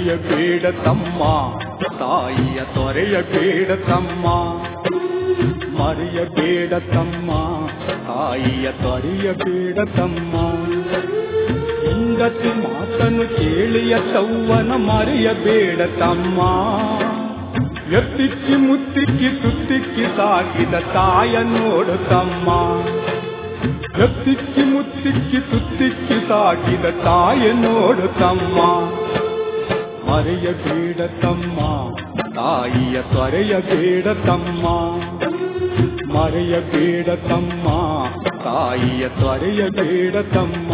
ಮರೆಯಬೇಡ ತಮ್ಮ ತಾಯಿಯ ತೊರೆಯಬೇಡ ತಮ್ಮ ಮರೆಯಬೇಡ ತಮ್ಮ ತಾಯಿಯ ತೊರೆಯಬೇಡ ತಮ್ಮ ಹೆಂಡತಿ ಮಾತನ್ನು ಕೇಳಿಯ ತವ್ವನ ಮರೆಯಬೇಡ ತಮ್ಮ ಎತ್ತಿಕ್ಕಿ ಮುತ್ತಿಕ್ಕಿ ತುತ್ತಿಕ್ಕಿ ಸಾಕಿದ ತಾಯ ನೋಡು ತಮ್ಮ ಎತ್ತಿಕ್ಕಿ ಮುತ್ತಿಕ್ಕಿ ತುತ್ತಿಕ್ಕಿ ಸಾಕಿದ ತಾಯ ನೋಡು ತಮ್ಮ ಮರೆಯಬೇಡ ತಮ್ಮ ತಾಯಿಯ ತೊರೆಯಬೇಡ ತಮ್ಮ ಮರೆಯಬೇಡ ತಮ್ಮ ತಾಯಿಯ ತೊರೆಯಬೇಡ ತಮ್ಮ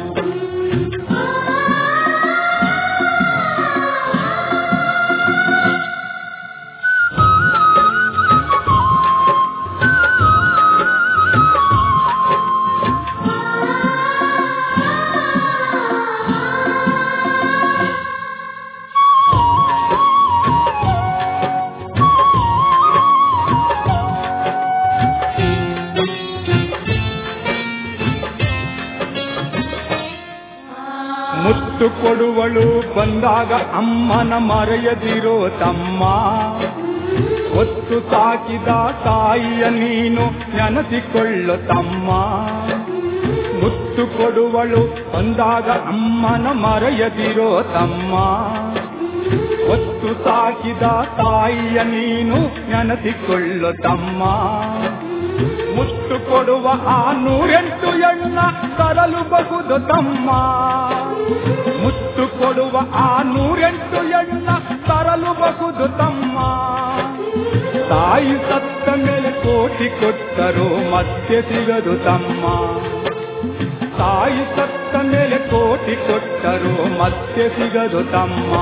ಮುತ್ತು ಕೊಡುವಳು ಬಂದಾಗ ಅಮ್ಮನ ಮರೆಯದಿರೋ ತಮ್ಮ ಒತ್ತು ಸಾಕಿದ ತಾಯಿಯ ನೀನು ನೆನಸಿಕೊಳ್ಳು ತಮ್ಮ ಮುತ್ತು ಕೊಡುವಳು ಬಂದಾಗ ಅಮ್ಮನ ಮರೆಯದಿರೋ ತಮ್ಮ ಒತ್ತು ಸಾಕಿದ ತಾಯಿಯ ನೀನು ನೆನಸಿಕೊಳ್ಳು ತಮ್ಮ ಮುತ್ತು ಕೊಡುವ ಆ ನೂರೆಂಟು ಎಣ್ಣ ತರಲು ಬಹುದು ತಮ್ಮ ಮುತ್ತು ಕೊಡುವ ಆ ನೂರೆಂಟು ಎಣ್ಣ ತರಲು ಬಹುದು ತಮ್ಮ ತಾಯಿ ಸತ್ತ ಮೇಲೆ ಕೋಟಿ ಕೊಟ್ಟರು ಮತ್ತೆ ಸಿಗದು ತಮ್ಮ ತಾಯಿ ಸತ್ತ ಮೇಲೆ ಕೋಟಿ ಕೊಟ್ಟರು ಮತ್ತೆ ಸಿಗದು ತಮ್ಮ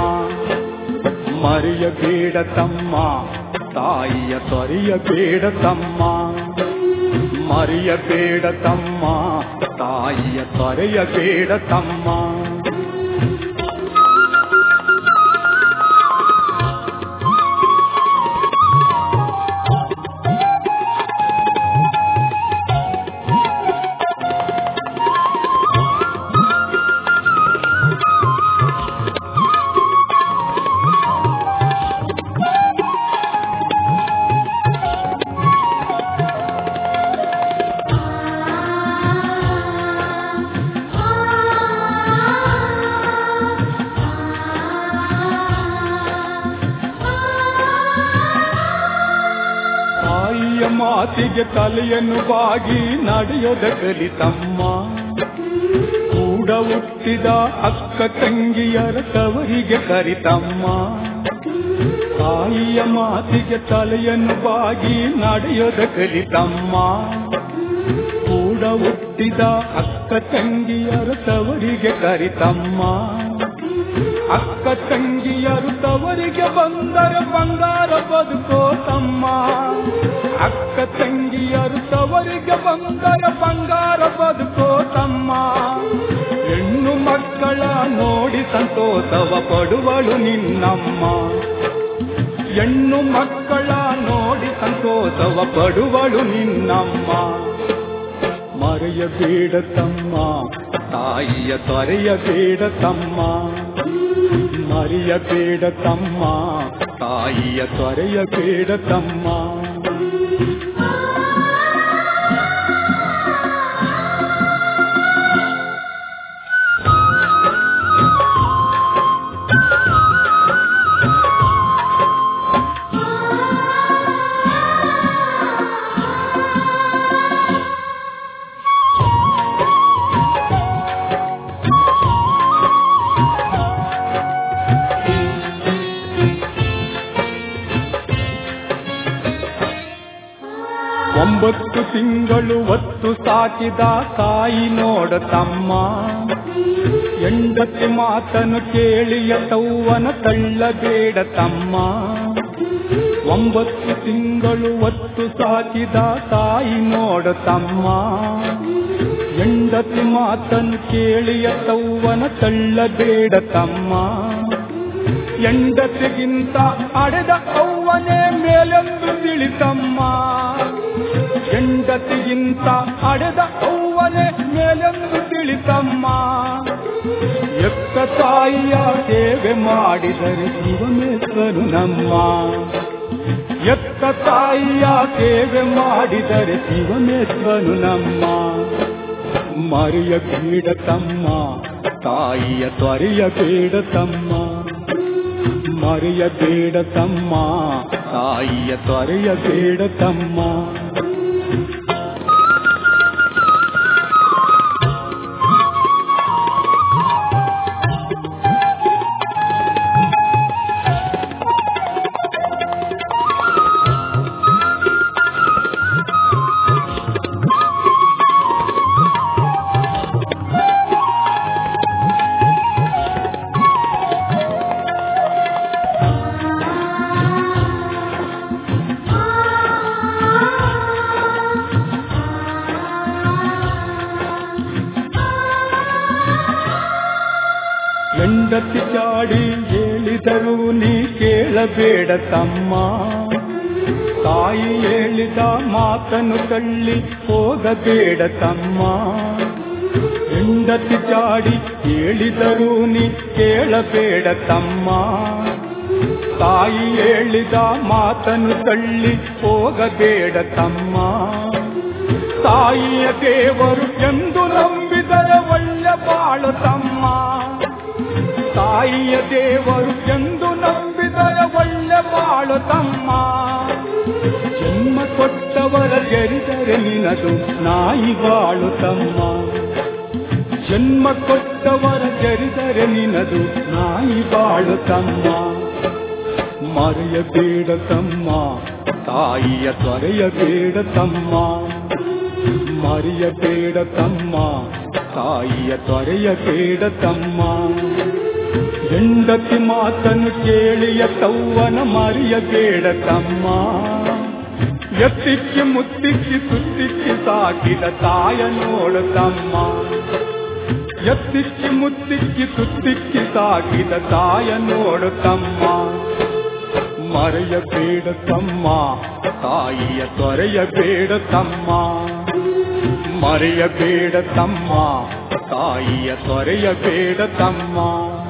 ಮರೆಯಬೇಡ ತಮ್ಮ ತಾಯಿಯ ತೊರೆಯಬೇಡ ತಮ್ಮ ಮರೆಯಬೇಡ ತಮ್ಮ ತಾಯಿಯ ತೊರೆಯಬೇಡ ತಮ್ಮ ತಾಯಿಯ ಮಾತಿಗೆ ತಲೆಯನ್ನು ಬಾಗಿ ನಡೆಯೋದ ಕಲಿತಮ್ಮ ಕೂಡ ಹುಟ್ಟಿದ ಅಕ್ಕ ತಂಗಿಯರ ತವರಿಗೆ ಕರಿತಮ್ಮ ತಾಯಿಯ ಮಾತಿಗೆ ತಲೆಯನ್ನು ಬಾಗಿ ನಡೆಯೋದ ಕಲಿತಮ್ಮ ಕೂಡ ಹುಟ್ಟಿದ ಅಕ್ಕ ತಂಗಿಯರ ತವರಿಗೆ ಕರಿತಮ್ಮ ಅಕ್ಕ ತಂಗಿಯರು ತವರಿಗೆ ಬಂದರ ಬಂಗಾರ ಬದುಕೋ ತಮ್ಮ ಅಕ್ಕ ತಂಗಿಯರು ತವರಿಗೆ ಬಂದರ ಬಂಗಾರ ಬದುಕೋ ತಮ್ಮ ಹೆಣ್ಣು ಮಕ್ಕಳ ನೋಡಿ ಸಂತೋಷವ ಪಡುವಳು ನಿನ್ನಮ್ಮ ಹೆಣ್ಣು ಮಕ್ಕಳ ನೋಡಿ ಸಂತೋಷವ ಪಡುವಳು ನಿನ್ನಮ್ಮ ಮರೆಯಬೇಡ ತಮ್ಮ ತಾಯಿಯ ತೊರೆಯಬೇಡ ತಮ್ಮ ಮರೆಯಬೇಡ ತಮ್ಮ ತಾಯಿಯ ತೊರೆಯಬೇಡ ತಮ್ಮ ಒಂಬತ್ತು ತಿಂಗಳು ಒತ್ತು ಸಾಕಿದ ತಾಯಿ ನೋಡ ತಮ್ಮ ಹೆಂಡತಿ ಮಾತನ್ನು ಕೇಳಿಯ ತೌವನ ತಳ್ಳಬೇಡ ತಮ್ಮ ಒಂಬತ್ತು ತಿಂಗಳು ಒತ್ತು ಸಾಕಿದ ತಾಯಿ ನೋಡ ತಮ್ಮ ಹೆಂಡತಿ ಮಾತನ್ನು ಕೇಳಿಯ ತೌವನ ತಳ್ಳಬೇಡ ತಮ್ಮ ಹೆಂಡತಿಗಿಂತ ಅಡೆದ ಅವ್ವನೇ ಮೇಲೆಂದು ತಿಳಿತಮ್ಮ ಹೆಂಡತಿಗಿಂತ ಅಡೆದ ಅವ್ವನೇ ಮೇಲೆಂದು ತಿಳಿತಮ್ಮ ಎಕ್ಕ ತಾಯಿಯ ಸೇವೆ ಮಾಡಿದರೆ ಶಿವಮೇಶ್ವರು ನಮ್ಮ ಎಕ್ಕ ತಾಯಿಯ ಸೇವೆ ಮಾಡಿದರೆ ಶಿವಮೇಶ್ವನು ನಮ್ಮ ಮರಿಯ ಬೇಡ ತಮ್ಮ ತಾಯಿಯ ತ್ವರೆಯ ಬೇಡ ತಮ್ಮ ಮರೆಯ ಬೇಡ ತಮ್ಮ ತಾಯಿಯ ತ್ವರೆಯ ಬೇಡ ತಮ್ಮ ಹೆಂಡತಿ ಚಾಡಿ ಹೇಳಿದರು ನೀ ಕೇಳಬೇಡ ತಮ್ಮ ತಾಯಿ ಹೇಳಿದ ಮಾತನ್ನು ತಳ್ಳಿ ಹೋಗಬೇಡ ತಮ್ಮ ಹೆಂಡತಿ ಚಾಡಿ ಹೇಳಿದರು ನೀ ಕೇಳಬೇಡ ತಮ್ಮ ತಾಯಿ ಹೇಳಿದ ಮಾತನ್ನು ತಳ್ಳಿ ಹೋಗಬೇಡ ತಮ್ಮ ತಾಯಿಯ ದೇವರು ಎಂದು ನಂಬಿದರೆ ಒಳ್ಳೆ ಬಾಳು ತಮ್ಮ ತಾಯಿಯ ದೇವರು ಎಂದು ನಂಬಿದರೆ ಒಳ್ಳೆ ಬಾಳು ತಮ್ಮ ಜನ್ಮ ಕೊಟ್ಟವರ ಜರಿದರೆ ನಿನದು ನಾಯಿ ಬಾಳು ತಮ್ಮ ಜನ್ಮ ಕೊಟ್ಟವರ ಜರಿದರೆ ನಿನದು ನಾಯಿ ಬಾಳು ತಮ್ಮ ಮರೆಯಬೇಡ ತಮ್ಮ ತಾಯಿಯ ತೊರೆಯಬೇಡ ತಮ್ಮ ಮರೆಯಬೇಡ ತಮ್ಮ ತಾಯಿಯ ತೊರೆಯಬೇಡ ತಮ್ಮ ಹೆಂಡತಿ ಮಾತನ್ನು ಕೇಳಿಯ ತವ್ವನ ಮರೆಯಬೇಡ ತಮ್ಮ ಎತ್ತಿಕ್ಕಿ ಮುತ್ತಿಕ್ಕಿ ಸುತ್ತಿಕ್ಕಿ ಸಾಕಿದ ತಾಯ ನೋಡು ತಮ್ಮ ಎತ್ತಿಕ್ಕಿ ಮುತ್ತಿಕ್ಕಿ ಸುತ್ತಿಕ್ಕಿ ಸಾಕಿದ ತಾಯ ನೋಡು ತಮ್ಮ ಮರೆಯಬೇಡ ತಮ್ಮ ತಾಯಿಯ ತೊರೆಯಬೇಡ ತಮ್ಮ ಮರೆಯಬೇಡ ತಮ್ಮ ತಾಯಿಯ ತೊರೆಯಬೇಡ ತಮ್ಮ